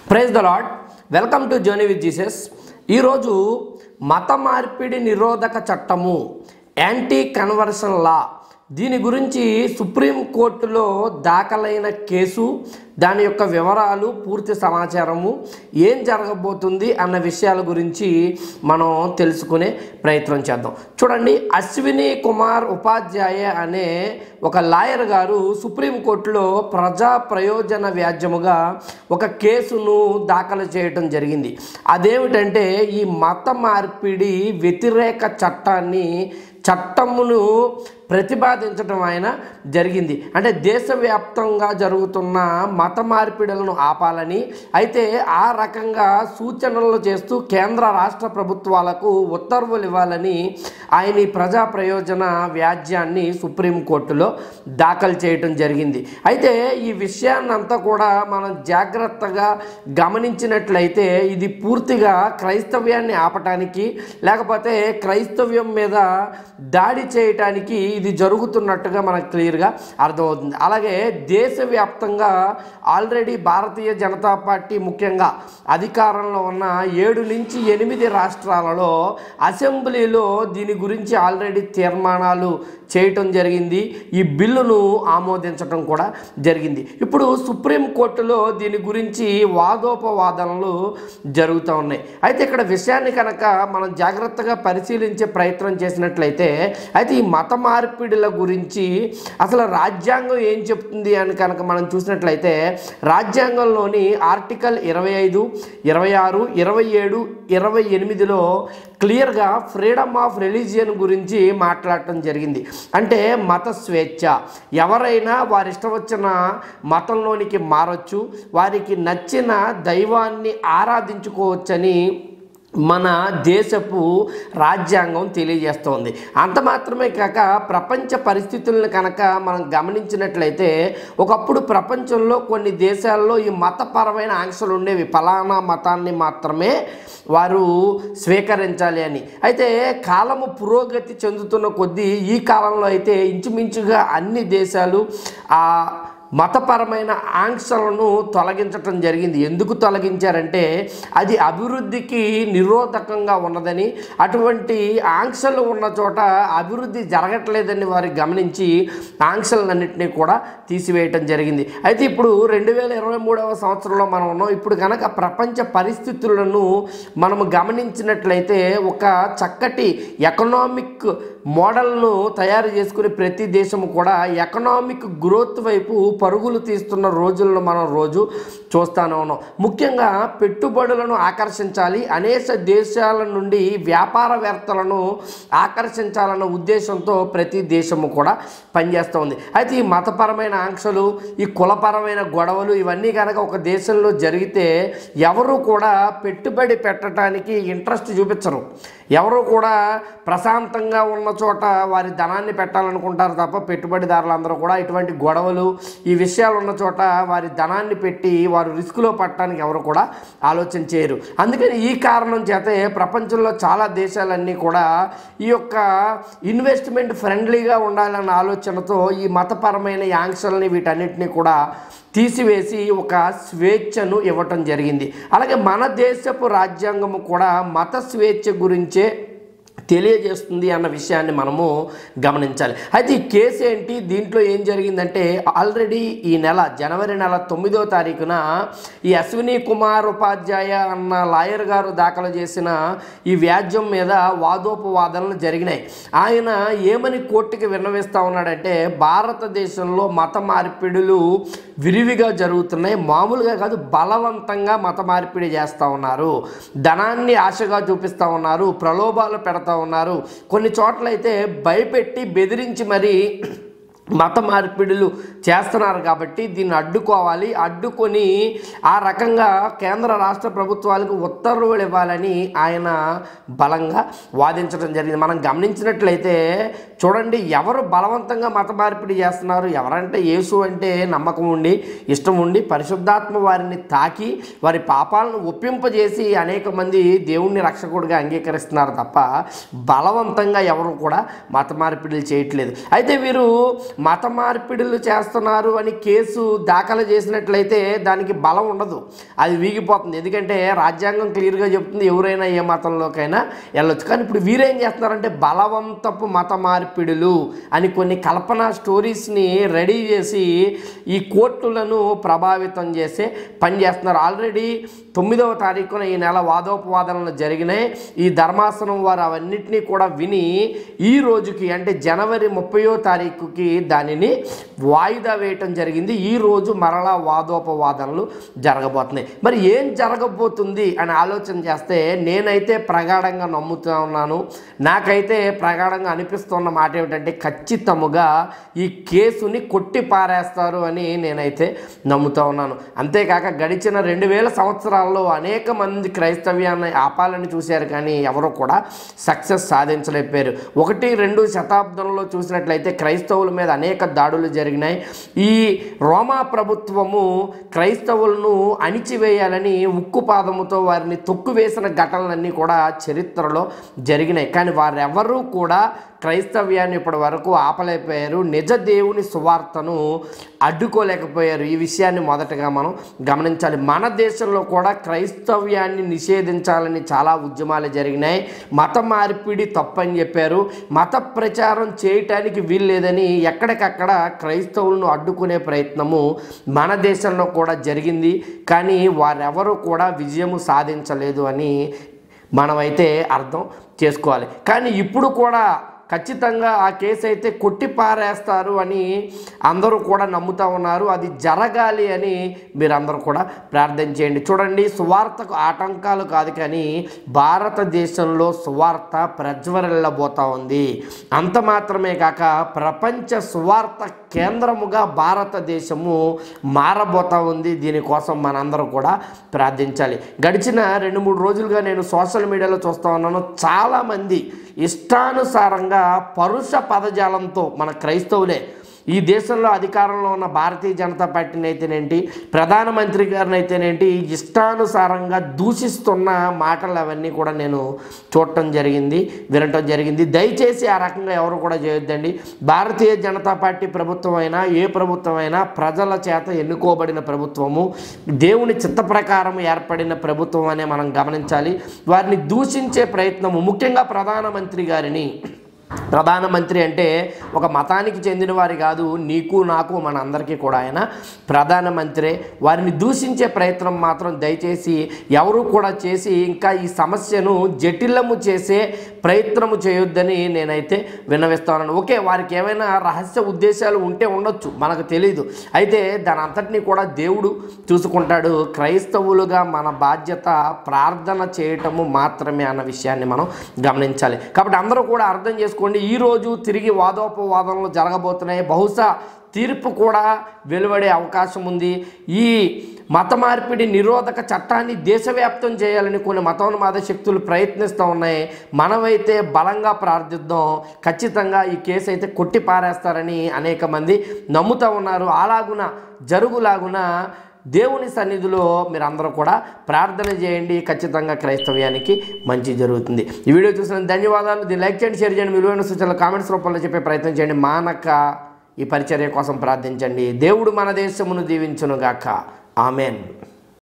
praise the lord welcome to journey with Jesus ఈరోజు మత మార్పిడి నిరోధక చట్టము యాంటీ కన్వర్షన్ లా దీని గురించి సుప్రీం కోర్టులో దాఖలైన కేసు దాని యొక్క వివరాలు పూర్తి సమాచారము ఏం జరగబోతుంది అన్న విషయాల గురించి మనం తెలుసుకునే ప్రయత్నం చేద్దాం చూడండి అశ్విని కుమార్ ఉపాధ్యాయ అనే ఒక లాయర్ గారు సుప్రీంకోర్టులో ప్రజా ప్రయోజన వ్యాజ్యముగా ఒక కేసును దాఖలు చేయటం జరిగింది అదేమిటంటే ఈ మత మార్పిడి వ్యతిరేక చట్టాన్ని చట్టమును ప్రతిపాదించడం ఆయన జరిగింది అంటే దేశవ్యాప్తంగా జరుగుతున్న మత మార్పిడులను ఆపాలని అయితే ఆ రకంగా సూచనలు చేస్తూ కేంద్ర రాష్ట్ర ప్రభుత్వాలకు ఉత్తర్వులు ఇవ్వాలని ఆయన ఈ ప్రజా ప్రయోజన వ్యాజ్యాన్ని సుప్రీంకోర్టులో దాఖలు చేయటం జరిగింది అయితే ఈ విషయాన్ని అంతా కూడా మనం జాగ్రత్తగా గమనించినట్లయితే ఇది పూర్తిగా క్రైస్తవ్యాన్ని ఆపటానికి లేకపోతే క్రైస్తవ్యం మీద దాడి చేయటానికి ఇది జరుగుతున్నట్టుగా మనకు క్లియర్గా అర్థమవుతుంది అలాగే దేశవ్యాప్తంగా ఆల్రెడీ భారతీయ జనతా పార్టీ ముఖ్యంగా అధికారంలో ఉన్న ఏడు నుంచి ఎనిమిది రాష్ట్రాలలో అసెంబ్లీలో దీని గురించి ఆల్రెడీ తీర్మానాలు చేయటం జరిగింది ఈ బిల్లును ఆమోదించడం కూడా జరిగింది ఇప్పుడు సుప్రీంకోర్టులో దీని గురించి వాదోపవాదనలు జరుగుతూ ఉన్నాయి అయితే ఇక్కడ విషయాన్ని కనుక మనం జాగ్రత్తగా పరిశీలించే ప్రయత్నం చేసినట్లయితే అయితే ఈ మత మార్పిడిల గురించి అసలు రాజ్యాంగం ఏం చెప్తుంది అని కనుక మనం చూసినట్లయితే రాజ్యాంగంలోని ఆర్టికల్ ఇరవై ఐదు ఇరవై ఆరు ఇరవై ఏడు ఇరవై ఎనిమిదిలో క్లియర్గా ఫ్రీడమ్ ఆఫ్ రిలీజియన్ గురించి మాట్లాడటం జరిగింది అంటే మత స్వేచ్ఛ ఎవరైనా వారి ఇష్టం వచ్చిన మతంలోనికి మారచ్చు వారికి నచ్చిన దైవాన్ని ఆరాధించుకోవచ్చని మన దేశపు రాజ్యాంగం తెలియజేస్తోంది అంత మాత్రమే కాక ప్రపంచ పరిస్థితులను కనుక మనం గమనించినట్లయితే ఒకప్పుడు ప్రపంచంలో కొన్ని దేశాల్లో ఈ మతపరమైన ఆంక్షలు ఉండేవి ఫలానా మతాన్ని మాత్రమే వారు స్వీకరించాలి అని అయితే కాలము పురోగతి చెందుతున్న కొద్దీ ఈ కాలంలో అయితే ఇంచుమించుగా అన్ని దేశాలు ఆ మతపరమైన ఆంక్షలను తొలగించటం జరిగింది ఎందుకు తొలగించారంటే అది అభివృద్ధికి నిరోధకంగా ఉన్నదని అటువంటి ఆంక్షలు ఉన్న చోట అభివృద్ధి జరగట్లేదని వారు గమనించి ఆంక్షలన్నింటినీ కూడా తీసివేయటం జరిగింది అయితే ఇప్పుడు రెండు వేల ఇరవై మూడవ సంవత్సరంలో మనం ఉన్నాం ఇప్పుడు కనుక ప్రపంచ పరిస్థితులను మనము గమనించినట్లయితే ఒక చక్కటి ఎకనామిక్ మోడల్ను తయారు చేసుకుని ప్రతి దేశము కూడా ఎకనామిక్ గ్రోత్ వైపు పరుగులు తీస్తున్న రోజులను మనం రోజు చూస్తానే ఉన్నాం ముఖ్యంగా పెట్టుబడులను ఆకర్షించాలి అనేక దేశాల నుండి వ్యాపారవేత్తలను ఆకర్షించాలన్న ఉద్దేశంతో ప్రతి దేశము కూడా పనిచేస్తూ ఉంది అయితే ఈ మతపరమైన ఆంక్షలు ఈ కులపరమైన గొడవలు ఇవన్నీ కనుక ఒక దేశంలో జరిగితే ఎవరు కూడా పెట్టుబడి పెట్టడానికి ఇంట్రెస్ట్ చూపించరు ఎవరు కూడా ప్రశాంతంగా ఉన్న చోట వారి ధనాన్ని పెట్టాలనుకుంటారు తప్ప పెట్టుబడిదారులందరూ కూడా ఇటువంటి గొడవలు ఈ విషయాలు ఉన్న చోట వారి ధనాన్ని పెట్టి వారు రిస్క్లో పట్టడానికి ఎవరు కూడా ఆలోచన చేయరు అందుకని ఈ కారణం చేతే ప్రపంచంలో చాలా దేశాలన్నీ కూడా ఈ యొక్క ఇన్వెస్ట్మెంట్ ఫ్రెండ్లీగా ఉండాలన్న ఆలోచనతో ఈ మతపరమైన ఈ ఆంక్షల్ని వీటన్నిటిని కూడా తీసివేసి ఒక స్వేచ్ఛను ఇవ్వటం జరిగింది అలాగే మన దేశపు రాజ్యాంగము కూడా మత స్వేచ్ఛ గురించే తెలియజేస్తుంది అన్న విషయాన్ని మనము గమనించాలి అయితే ఈ కేసు ఏంటి దీంట్లో ఏం జరిగిందంటే ఆల్రెడీ ఈ నెల జనవరి నెల తొమ్మిదో తారీఖున ఈ అశ్విని కుమార్ ఉపాధ్యాయ అన్న లాయర్ గారు దాఖలు చేసిన ఈ వ్యాజ్యం మీద వాదోపవాదనలు జరిగినాయి ఆయన ఏమని కోర్టుకి విన్నవిస్తూ ఉన్నాడంటే భారతదేశంలో మత మార్పిడులు విరివిగా జరుగుతున్నాయి మామూలుగా కాదు బలవంతంగా మత మార్పిడి చేస్తూ ఉన్నారు ధనాన్ని ఆశగా చూపిస్తూ ఉన్నారు ప్రలోభాలు పెడతా ఉన్నారు కొన్ని చోట్లయితే భయపెట్టి బెదిరించి మరీ మత మార్పిడులు చేస్తున్నారు కాబట్టి దీన్ని అడ్డుకోవాలి అడ్డుకొని ఆ రకంగా కేంద్ర రాష్ట్ర ప్రభుత్వాలకు ఉత్తర్వులు ఇవ్వాలని ఆయన బలంగా వాదించడం జరిగింది మనం గమనించినట్లయితే చూడండి ఎవరు బలవంతంగా మత మార్పిడి చేస్తున్నారు ఎవరంటే యేసు అంటే నమ్మకం ఉండి ఇష్టం ఉండి పరిశుద్ధాత్మ వారిని తాకి వారి పాపాలను ఒప్పింపజేసి అనేక మంది దేవుణ్ణి రక్షకుడిగా అంగీకరిస్తున్నారు తప్ప బలవంతంగా ఎవరు కూడా మత మార్పిడులు చేయట్లేదు అయితే వీరు మత మార్పిడులు చేస్తున్నారు అని కేసు దాఖలు చేసినట్లయితే దానికి బలం ఉండదు అది వీగిపోతుంది ఎందుకంటే రాజ్యాంగం క్లియర్గా చెప్తుంది ఎవరైనా ఏ మతంలోకైనా వెళ్ళొచ్చు కానీ ఇప్పుడు వీరేం చేస్తున్నారంటే బలవంతపు మత మార్పిడులు అని కొన్ని కల్పన స్టోరీస్ని రెడీ చేసి ఈ కోర్టులను ప్రభావితం చేసే పని చేస్తున్నారు ఆల్రెడీ తొమ్మిదవ తారీఖున ఈ నెల వాదోపవాదనలు జరిగినాయి ఈ ధర్మాసనం వారు అవన్నిటినీ కూడా విని ఈ రోజుకి అంటే జనవరి ముప్పయో తారీఖుకి దానిని వాయిదా వేయటం జరిగింది ఈ రోజు మరలా వాదోపవాదనలు జరగబోతున్నాయి మరి ఏం జరగబోతుంది అని ఆలోచన చేస్తే నేనైతే ప్రగాఢంగా నమ్ముతూ ఉన్నాను నాకైతే ప్రగాఢంగా అనిపిస్తున్న మాట ఏమిటంటే ఖచ్చితముగా ఈ కేసుని కొట్టి పారేస్తారు అని నేనైతే నమ్ముతూ ఉన్నాను అంతేకాక గడిచిన రెండు వేల సంవత్సరాల్లో అనేక మంది క్రైస్తవ్యాన్ని ఆపాలని చూశారు కానీ ఎవరు కూడా సక్సెస్ సాధించలేకపోయారు ఒకటి రెండు శతాబ్దంలో చూసినట్లయితే క్రైస్తవుల మీద అనేక దాడులు జరిగినాయి ఈ రోమా ప్రభుత్వము క్రైస్తవులను అణిచివేయాలని ఉక్కు పాదముతో వారిని తొక్కువేసిన ఘటనలన్నీ కూడా చరిత్రలో జరిగినాయి కానీ వారెవరూ కూడా క్రైస్తవ్యాన్ని ఇప్పటి వరకు ఆపలేకపోయారు నిజ దేవుని సువార్తను అడ్డుకోలేకపోయారు ఈ విషయాన్ని మొదటగా మనం గమనించాలి మన దేశంలో కూడా క్రైస్తవ్యాన్ని నిషేధించాలని చాలా ఉద్యమాలు జరిగినాయి మత మార్పిడి తప్పని చెప్పారు మత ప్రచారం చేయటానికి వీల్లేదని ఎక్కడికక్కడ క్రైస్తవులను అడ్డుకునే ప్రయత్నము మన దేశంలో కూడా జరిగింది కానీ వారెవరూ కూడా విజయము సాధించలేదు అని మనమైతే అర్థం చేసుకోవాలి కానీ ఇప్పుడు కూడా ఖచ్చితంగా ఆ కేసు అయితే కొట్టి పారేస్తారు అని అందరూ కూడా నమ్ముతా ఉన్నారు అది జరగాలి అని మీరందరూ కూడా ప్రార్థన చేయండి చూడండి సువార్తకు ఆటంకాలు కాదు కానీ భారతదేశంలో సువార్త ప్రజ్వరిల్లబోతా ఉంది అంత మాత్రమే కాక ప్రపంచ సువార్త కేంద్రముగా భారతదేశము మారబోతా ఉంది దీనికోసం మనందరం కూడా ప్రార్థించాలి గడిచిన రెండు మూడు రోజులుగా నేను సోషల్ మీడియాలో చూస్తూ ఉన్నాను చాలామంది ఇష్టానుసారంగా పరుష పదజాలంతో మన క్రైస్తవులే ఈ దేశంలో అధికారంలో ఉన్న భారతీయ జనతా పార్టీని అయితేనేంటి ప్రధానమంత్రి గారిని అయితేనేంటి ఇష్టానుసారంగా దూషిస్తున్న మాటలు అవన్నీ కూడా నేను చూడటం జరిగింది వినటం జరిగింది దయచేసి ఆ రకంగా ఎవరు కూడా చేయొద్దండి భారతీయ జనతా పార్టీ ప్రభుత్వం అయినా ఏ ప్రభుత్వం అయినా ప్రజల చేత ఎన్నుకోబడిన ప్రభుత్వము దేవుని చిత్త ప్రకారం ఏర్పడిన ప్రభుత్వం అనే మనం గమనించాలి వారిని దూషించే ప్రయత్నము ముఖ్యంగా ప్రధానమంత్రి గారిని ప్రధానమంత్రి అంటే ఒక మతానికి చెందిన వారి కాదు నీకు నాకు మన అందరికీ కూడా ఆయన ప్రధానమంత్రి వారిని దూషించే ప్రయత్నం మాత్రం దయచేసి ఎవరు కూడా చేసి ఇంకా ఈ సమస్యను జటిలము చేసే ప్రయత్నము చేయొద్దని నేనైతే విన్నవిస్తాను ఓకే వారికి ఏమైనా రహస్య ఉద్దేశాలు ఉంటే ఉండొచ్చు మనకు తెలియదు అయితే దాని అంతటినీ కూడా దేవుడు చూసుకుంటాడు క్రైస్తవులుగా మన బాధ్యత ప్రార్థన చేయటము మాత్రమే అన్న విషయాన్ని మనం గమనించాలి కాబట్టి అందరూ కూడా అర్థం చేసుకోండి ఈరోజు తిరిగి వాదోపవాదనలు జరగబోతున్నాయి బహుశా తీర్పు కూడా వెలువడే అవకాశం ఉంది ఈ మత మార్పిడి నిరోధక చట్టాన్ని దేశవ్యాప్తం చేయాలని కొన్ని మతోన్మాద శక్తులు ప్రయత్నిస్తూ ఉన్నాయి మనమైతే బలంగా ప్రార్థిద్దాం ఖచ్చితంగా ఈ కేసు అయితే కొట్టి పారేస్తారని అనేక మంది నమ్ముతూ ఉన్నారు అలాగున జరుగులాగున దేవుని సన్నిధిలో మీరు అందరూ కూడా ప్రార్థన చేయండి ఖచ్చితంగా క్రైస్తవ్యానికి మంచి జరుగుతుంది ఈ వీడియో చూసిన ధన్యవాదాలు దీన్ని లైక్ చేయండి షేర్ చేయండి విలువైన సూచనలు కామెంట్స్ రూపంలో చెప్పే ప్రయత్నం చేయండి మానక ఈ పరిచర్య కోసం ప్రార్థించండి దేవుడు మన దేశమును దీవించునుగాక ఆమెన్